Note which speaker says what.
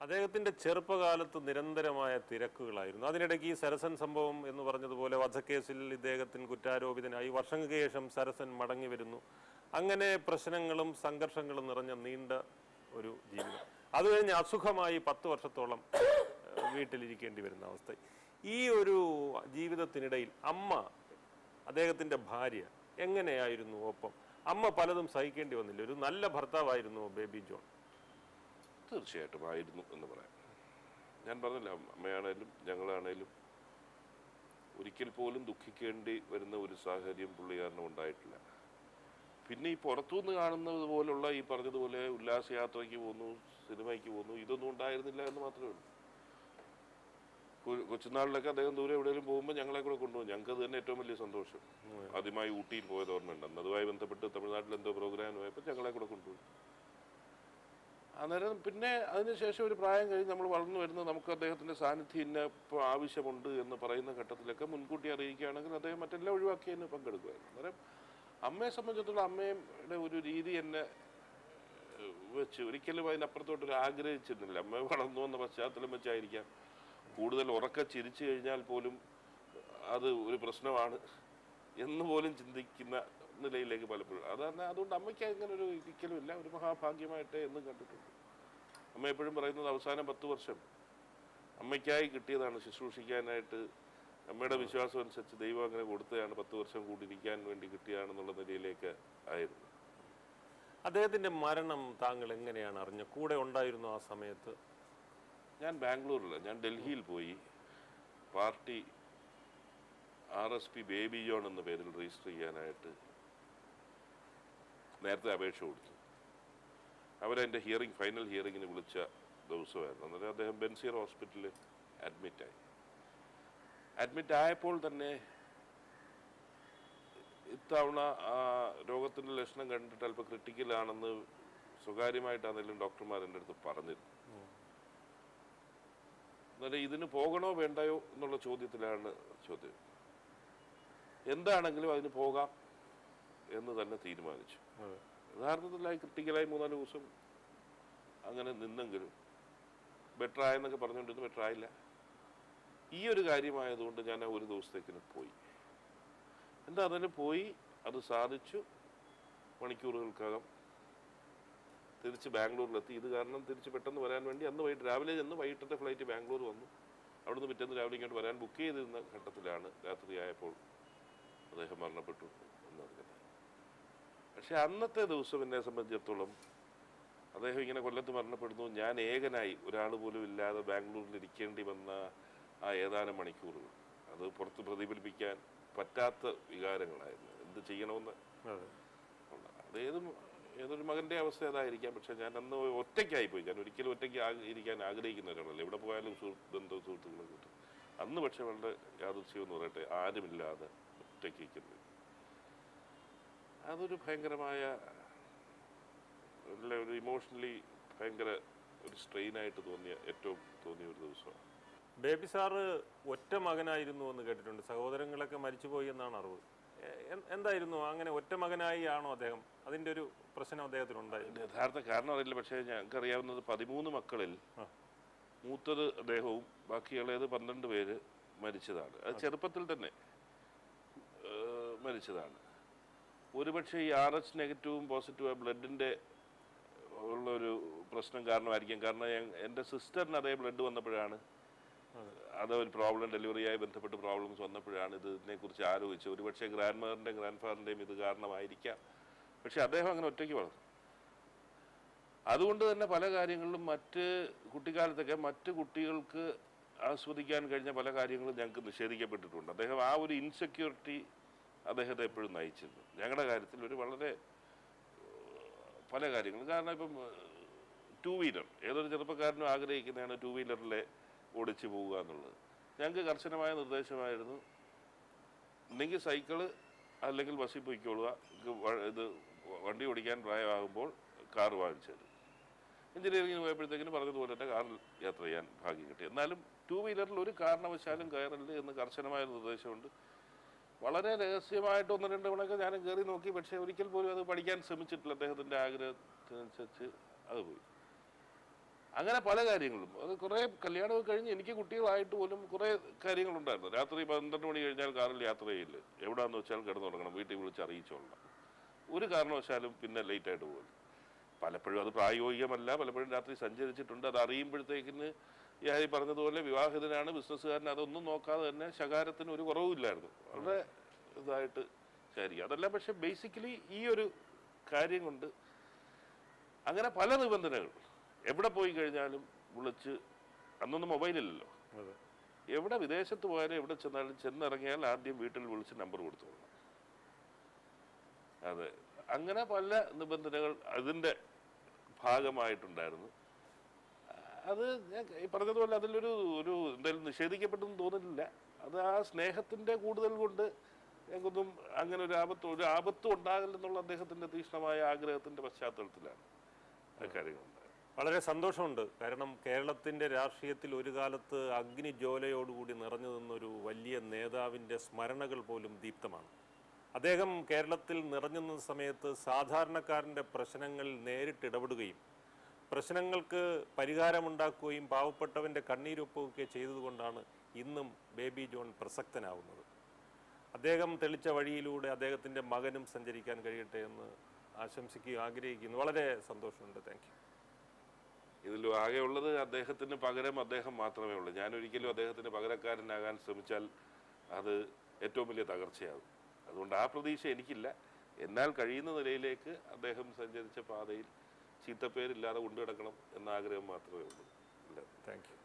Speaker 1: അദ്ദേഹത്തിന്റെ ചെറുപ്പകാലത്ത് നിരന്തരമായ തിരക്കുകളായിരുന്നു അതിനിടയ്ക്ക് ഈ സരസൻ സംഭവം എന്ന് പറഞ്ഞതുപോലെ വധക്കേസിൽ ഇദ്ദേഹത്തിന് കുറ്റാരോപിതനായി വർഷങ്ങൾക്ക് ശേഷം സരസൻ മടങ്ങി വരുന്നു അങ്ങനെ പ്രശ്നങ്ങളും സംഘർഷങ്ങളും നിറഞ്ഞ നീണ്ട ഒരു ജീവിതം അത് കഴിഞ്ഞ് അസുഖമായി പത്ത് വർഷത്തോളം ഏഹ്, വീട്ടിലിരിക്കേണ്ടി വരുന്ന അവസ്ഥ ഈ ഒരു ജീവിതത്തിനിടയിൽ അമ്മ അദ്ദേഹത്തിന്റെ ഭാര്യ എങ്ങനെയായിരുന്നു ഒപ്പം അമ്മ പലതും സഹിക്കേണ്ടി വന്നില്ല ഒരു നല്ല ഭർത്താവായിരുന്നു ബേബി ജോൺ
Speaker 2: തീർച്ചയായിട്ടും ആയിരുന്നു എന്ന് പറയാം ഞാൻ പറഞ്ഞില്ല അമ്മയാണേലും ഞങ്ങളാണേലും ഒരിക്കൽ പോലും ദുഃഖിക്കേണ്ടി വരുന്ന ഒരു സാഹചര്യം പുള്ളിക്കാരനും ഉണ്ടായിട്ടില്ല പിന്നെ ഈ പുറത്തുനിന്ന് കാണുന്നത് പോലുള്ള ഈ പറഞ്ഞതുപോലെ ഉല്ലാസയാത്രയ്ക്ക് പോകുന്നു സിനിമയ്ക്ക് പോകുന്നു ഇതൊന്നും ഉണ്ടായിരുന്നില്ല എന്ന് മാത്രമേ ഉള്ളൂ കൊ- കൊച്ചുനാളിലൊക്കെ അദ്ദേഹം ദൂരെ എവിടെയെങ്കിലും പോകുമ്പോൾ ഞങ്ങളെ കൂടെ കൊണ്ടുപോകും ഞങ്ങൾക്ക് അത് തന്നെ ഏറ്റവും വലിയ സന്തോഷം ആദ്യമായി ഊട്ടിയിൽ പോയത് ഓർമ്മയുണ്ട് അന്ന് അതുമായി ബന്ധപ്പെട്ട് തമിഴ്നാട്ടിൽ എന്തോ പ്രോഗ്രാം പോയപ്പോൾ ഞങ്ങളെ കൂടെ കൊണ്ടുപോയി അന്നേരം പിന്നെ അതിനുശേഷം ഒരു പ്രായം കഴിഞ്ഞ് നമ്മൾ വളർന്നു വരുന്നത് നമുക്ക് അദ്ദേഹത്തിന്റെ സാന്നിധ്യം ഇന്ന ഇപ്പോൾ ആവശ്യമുണ്ട് എന്ന് പറയുന്ന ഘട്ടത്തിലൊക്കെ മുൻകൂട്ടി അറിയിക്കുകയാണെങ്കിൽ അദ്ദേഹം മറ്റെല്ലാം ഒഴിവാക്കിയതിന് പങ്കെടുക്കുമായിരുന്നു അന്നേരം അമ്മയെ സംബന്ധിച്ചിടത്തോളം അമ്മയുടെ ഒരു രീതി എന്നെ ഏഹ്, വെച്ച് ഒരിക്കലും അതിനപ്പുറത്തോട്ട് ഒരു ആഗ്രഹിച്ചിരുന്നില്ല അമ്മ വളർന്നു വന്ന പശ്ചാത്തലം വെച്ചായിരിക്കാം കൂടുതൽ ഉറക്ക ചിരിച്ചു കഴിഞ്ഞാൽ പോലും അത് ഒരു പ്രശ്നമാണ് എന്ന് പോലും ചിന്തിക്കുന്ന നിലയിലേക്ക് പലപ്പോഴും അതാണ് അതുകൊണ്ട് അമ്മയ്ക്ക് അങ്ങനെ ഒരു ഒരിക്കലും ഇല്ല ഒരു മഹാഭാഗ്യമായിട്ടേ എന്നും കണ്ടിട്ടുണ്ട് അമ്മ എപ്പോഴും പറയുന്നത് അവസാനം പത്ത് വർഷം അമ്മയ്ക്കായി കിട്ടിയതാണ് ശുശ്രൂഷിക്കാനായിട്ട് അമ്മയുടെ വിശ്വാസം അനുസരിച്ച് ദൈവം അങ്ങനെ കൊടുത്തതാണ് പത്ത് വർഷം കൂടിയിരിക്കാൻ വേണ്ടി കിട്ടിയതാണെന്നുള്ള നിലയിലേക്ക് ആയിരുന്നു
Speaker 1: അദ്ദേഹത്തിന്റെ മരണം താങ്കൾ എങ്ങനെയാണ് അറിഞ്ഞ കൂടെ ഉണ്ടായിരുന്നു ആ സമയത്ത്
Speaker 2: ഞാൻ ബാംഗ്ലൂരിൽ ഞാൻ ഡൽഹിയിൽ പോയി party R S P Baby John എന്ന പേരിൽ രജിസ്റ്റർ ചെയ്യാനായിട്ട് നേരത്തെ അപേക്ഷ കൊടുത്തു അവരെൻ്റെ ഹിയറിംഗ് ഫൈനൽ ഹിയറിങ്ങിന് വിളിച്ച ദിവസമായിരുന്നു അന്നേരം അദ്ദേഹം ബെൻസിയർ ഹോസ്പിറ്റലിൽ അഡ്മിറ്റായി അഡ്മിറ്റ് ആയപ്പോൾ തന്നെ ഇത്തവണ ആ രോഗത്തിൻ്റെ ലക്ഷണം കണ്ടിട്ട് അല്പം ക്രിട്ടിക്കലാണെന്ന് സ്വകാര്യമായിട്ടാണെങ്കിലും ഡോക്ടർമാർ എൻ്റെ അടുത്ത് പറഞ്ഞിരുന്നു എന്നാലും ഇതിന് പോകണോ വേണ്ടയോ എന്നുള്ള ചോദ്യത്തിലാണ് ചോദ്യം എന്താണെങ്കിലും അതിന് പോകാം എന്ന് തന്നെ തീരുമാനിച്ചു
Speaker 1: അതെ.
Speaker 2: യഥാർത്ഥത്തിലായി ക്രിട്ടിക്കലായി മൂന്നാല് ദിവസം അങ്ങനെ നിന്നെങ്കിലും ബെറ്റർ ആയെന്നൊക്കെ പറഞ്ഞുകൊണ്ടിരുന്നു ബെറ്റർ ആയില്ല ഈ ഒരു കാര്യമായതുകൊണ്ട് ഞാൻ ആ ഒരു ദിവസത്തേക്കിന് പോയി എന്താ അതിന് പോയി അത് സാധിച്ചു മണിക്കൂറുകൾക്കകം തിരിച്ച് ബാംഗ്ലൂരിലെത്തി ഇത് കാരണം തിരിച്ച് പെട്ടെന്ന് വരാൻ വേണ്ടി അന്ന് വൈകിട്ട് രാവിലെ ചെന്ന് വൈകിട്ടത്തെ ഫ്ലൈറ്റ് ബാംഗ്ലൂർ വന്നു അവിടുന്ന് പിറ്റേന്ന് രാവിലെ ഇങ്ങോട്ട് വരാൻ ബുക്ക് ചെയ്തിരുന്ന ഘട്ടത്തിലാണ് രാത്രിയായപ്പോൾ അദ്ദേഹം മരണപ്പെട്ടു എന്നറിഞ്ഞത് പക്ഷെ അന്നത്തെ ദിവസം എന്നെ സംബന്ധിച്ചിടത്തോളം അദ്ദേഹം ഇങ്ങനെ കൊല്ലത്ത് മരണപ്പെടുന്നു ഞാൻ ഏകനായി ഒരാൾ പോലും ഇല്ലാതെ ബാംഗ്ലൂരിൽ ഇരിക്കേണ്ടി വന്ന ആ ഏതാനും മണിക്കൂറുകൾ അത് പുറത്ത് പ്രതിഫലിപ്പിക്കാൻ പറ്റാത്ത വികാരങ്ങളായിരുന്നു എന്ത് ചെയ്യണമെന്ന്
Speaker 1: അതെ
Speaker 2: ഉള്ള. അത് ഏത് ഏതൊരു മകന്റെ അവസ്ഥ അതായിരിക്കാം പക്ഷെ ഞാൻ അന്ന് ഒറ്റയ്ക്കായി പോയി ഞാൻ ഒരിക്കലും ഒറ്റയ്ക്ക് ആക- ഇരിക്കാൻ ആഗ്രഹിക്കുന്ന ഒരാളല്ല എവിടെ പോയാലും സുഹൃത്ത് ബന്ധു സുഹൃത്തുക്കളെ കിട്ടും അന്ന് പക്ഷെ വളരെ യാദൃശ്യം എന്ന് പറയട്ടെ ആരുമില്ലാതെ ഒറ്റയ്ക്ക് ഇരിക്കുന്നത് അതൊരു ഭയങ്കരമായ നല്ല ഒരു ഇമോഷണലി ഭയങ്കര ഒരു സ്ട്രെയിൻ ആയിട്ട് തോന്നിയ ഏറ്റവും തോന്നിയ ഒരു ദിവസമാണ്
Speaker 1: ബേബി സാറ് ഒറ്റ മകനായിരുന്നു എന്ന് കേട്ടിട്ടുണ്ട് സഹോദരങ്ങളൊക്കെ മരിച്ചുപോയി എന്നാണ് അറിവ് എ- എ- എന്തായിരുന്നു അങ്ങനെ ഒറ്റ മകനായി ആണോ അദ്ദേഹം അതിന്റെ ഒരു പ്രശ്നം അദ്ദേഹത്തിന് ഉണ്ടായിരുന്നു
Speaker 2: അതിന്റെ യഥാർത്ഥ കാരണം അറിയില്ല പക്ഷേ ഞങ്ങൾക്ക് അറിയാവുന്നത് പതിമൂന്ന് മക്കളിൽ
Speaker 1: ആ.
Speaker 2: മൂത്തത് അദ്ദേഹവും ബാക്കി ഇളയത് പന്ത്രണ്ട് പേര് മരിച്ചതാണ് അത് ചെറുപ്പത്തിൽ തന്നെ ഏഹ്, മരിച്ചതാണ് ഒരുപക്ഷെ ഈ ആർ എച്ച് നെഗറ്റീവും പോസിറ്റീവും ബ്ലഡിൻ്റെ ഉള്ളൊരു പ്രശ്നം കാരണമായിരിക്കും കാരണം ഞാൻ- എൻ്റെ സിസ്റ്ററിന് അതേ ബ്ലഡ് വന്നപ്പോഴാണ് അത് ഒരു പ്രോബ്ലം ഡെലിവറിയായി ബന്ധപ്പെട്ട് പ്രോബ്ലംസ് വന്നപ്പോഴാണ് ഇതിനെക്കുറിച്ച് ആലോചിച്ചത് ഒരുപക്ഷെ ഗ്രാൻഡ് മദറിൻ്റെയും ഗ്രാൻഡ് ഫാദറിൻ്റെയും ഇത് കാരണമായിരിക്കാം പക്ഷെ അദ്ദേഹം അങ്ങനെ ഒറ്റയ്ക്ക് വളർന്നു അതുകൊണ്ട് തന്നെ പല കാര്യങ്ങളിലും മറ്റ് കുട്ടിക്കാലത്തൊക്കെ മറ്റ് കുട്ടികൾക്ക് ആസ്വദിക്കാൻ കഴിഞ്ഞ പല കാര്യങ്ങളും ഞങ്ങൾക്ക് നിഷേധിക്കപ്പെട്ടിട്ടുണ്ട് അദ്ദേഹം ആ ഒരു ഇൻസെക്യൂരിറ്റി അദ്ദേഹത്തെ എപ്പോഴും നയിച്ചിരുന്നു ഞങ്ങളുടെ കാര്യത്തിൽ ഒരു വളരെ ഏഹ്, പല കാര്യങ്ങളും കാരണം ഇപ്പം ടൂ വീലർ ഏതൊരു ചെറുപ്പക്കാരനും ആഗ്രഹിക്കുന്നതാണ് ടൂ വീലറിലെ ഓടിച്ചു പോവുക എന്നുള്ളത് ഞങ്ങൾക്ക് കർശനമായ നിർദ്ദേശമായിരുന്നു ഒന്നെങ്കിൽ സൈക്കിള് അല്ലെങ്കിൽ ബസ്സിൽ പോയിക്കോളുക ഇത് വ- ഇത് വണ്ടി ഓടിക്കാൻ പ്രായമാകുമ്പോൾ കാർ വാങ്ങിച്ചു തരും എഞ്ചിനീയറിംഗിന് പോയപ്പോഴത്തേക്കിന് പറഞ്ഞതുപോലെ തന്നെ കാറിൽ യാത്ര ചെയ്യാൻ ഭാഗ്യം കിട്ടി എന്നാലും ടൂ വീലറിൽ ഒരു കാരണവശാലും കയറരുത് എന്ന് കർശനമായ നിർദ്ദേശമുണ്ട് വളരെ രഹസ്യമായിട്ട് ഒന്ന് രണ്ട് തവണയൊക്കെ ഞാനും കയറി നോക്കി പക്ഷേ ഒരിക്കൽ പോലും അത് പഠിക്കാൻ ശ്രമിച്ചിട്ടില്ല അദ്ദേഹത്തിൻ്റെ ആഗ്രഹത്തിനനുസരിച്ച് അത് പോയി അങ്ങനെ പല കാര്യങ്ങളും അത് കുറേ കല്യാണമൊക്കെ കഴിഞ്ഞ് എനിക്ക് കുട്ടികളായിട്ട് പോലും കുറേ കാര്യങ്ങളുണ്ടായിരുന്നു രാത്രി പന്ത്രണ്ട് മണി കഴിഞ്ഞാൽ കാറിൽ യാത്ര ചെയ്യില്ല എവിടാന്ന് വെച്ചാൽ കിടന്നു തുടങ്ങണം വീട്ടിൽ വിളിച്ച് അറിയിച്ചോളണം ഒരു കാരണവശാലും പിന്നെ ലേറ്റ് ആയിട്ട് പോകും പലപ്പോഴും അത് പ്രായോഗികമല്ല പലപ്പോഴും രാത്രി സഞ്ചരിച്ചിട്ടുണ്ട് അത് അറിയുമ്പോഴത്തേക്കിന് ഈ ആരി പറഞ്ഞതുപോലെ വിവാഹിതനാണ് ബിസിനസ്സുകാരൻ അതൊന്നും നോക്കാതെ തന്നെ ശകാരത്തിന് ഒരു കുറവുമില്ലായിരുന്നു വളരെ ഇതായിട്ട് ശരിക്കും അതെല്ലാം പക്ഷെ ബേസിക്കലി ഈ ഒരു കാര്യം കൊണ്ട് അങ്ങനെ പല നിബന്ധനകൾ എവിടെ പോയി കഴിഞ്ഞാലും വിളിച്ച് അന്നൊന്നും മൊബൈലില്ലല്ലോ
Speaker 1: അതെ
Speaker 2: എവിടെ വിദേശത്ത് പോയാലും എവിടെ ചെന്നാലും ചെന്നിറങ്ങിയാൽ ആദ്യം വീട്ടിൽ വിളിച്ച് നമ്പർ കൊടുത്തു കൊടുക്കണം അതെ അങ്ങനെ പല നിബന്ധനകൾ അതിൻ്റെ ഭാഗമായിട്ടുണ്ടായിരുന്നു അത് ഞാൻ ഈ പറഞ്ഞതുപോലെ അതിലൊരു ഒരു എന്തായാലും നിഷേധിക്കപ്പെട്ടെന്ന് തോന്നുന്നില്ല അത് ആ സ്നേഹത്തിൻ്റെ കൂടുതൽ കൊണ്ട് ഞങ്ങൾക്കൊന്നും അങ്ങനെ ഒരു ആപത്ത് ഒരു ആപത്തും ഉണ്ടാകില്ലെന്നുള്ള അദ്ദേഹത്തിൻ്റെ തീക്ഷ്ണമായ ആഗ്രഹത്തിൻ്റെ പശ്ചാത്തലത്തിലാണ് ആ കാര്യങ്ങളുണ്ടായത്
Speaker 1: വളരെ സന്തോഷമുണ്ട് കാരണം കേരളത്തിൻ്റെ രാഷ്ട്രീയത്തിൽ ഒരു കാലത്ത് അഗ്നിജ്വാലയോടുകൂടി നിറഞ്ഞു നിന്നൊരു വലിയ നേതാവിൻ്റെ സ്മരണകൾ പോലും ദീപ്തമാണ് അദ്ദേഹം കേരളത്തിൽ നിറഞ്ഞു നിന്ന സമയത്ത് സാധാരണക്കാരൻ്റെ പ്രശ്നങ്ങളിൽ നേരിട്ട് ഇടപെടുകയും പ്രശ്നങ്ങൾക്ക് പരിഹാരമുണ്ടാക്കുകയും പാവപ്പെട്ടവൻ്റെ കണ്ണീരൊപ്പുകയൊക്കെ ചെയ്തതുകൊണ്ടാണ് ഇന്നും ബേബി ജോൺ പ്രസക്തനാവുന്നത് അദ്ദേഹം തെളിച്ച വഴിയിലൂടെ അദ്ദേഹത്തിൻ്റെ മകനും സഞ്ചരിക്കാൻ കഴിയട്ടെ എന്ന് ആശംസിക്കുകയും ആഗ്രഹിക്കുന്നു വളരെ സന്തോഷമുണ്ട് താങ്ക് യു
Speaker 2: ഇതിൽ ആകെ ഉള്ളത് അദ്ദേഹത്തിന് പകരം അദ്ദേഹം മാത്രമേ ഉള്ളൂ ഞാൻ ഒരിക്കലും അദ്ദേഹത്തിന് പകരക്കാരനാകാൻ ശ്രമിച്ചാൽ അത് ഏറ്റവും വലിയ തകർച്ചയാകും അതുകൊണ്ട് ആ പ്രതീക്ഷ എനിക്കില്ല എന്നാൽ കഴിയുന്ന നിലയിലേക്ക് അദ്ദേഹം സഞ്ചരിച്ച പാതയിൽ ചീത്തപ്പേരില്ലാതെ കൊണ്ടുകിടക്കണം എന്ന ആഗ്രഹം മാത്രമേ ഉള്ളൂ ഇല്ല
Speaker 1: താങ്ക് യു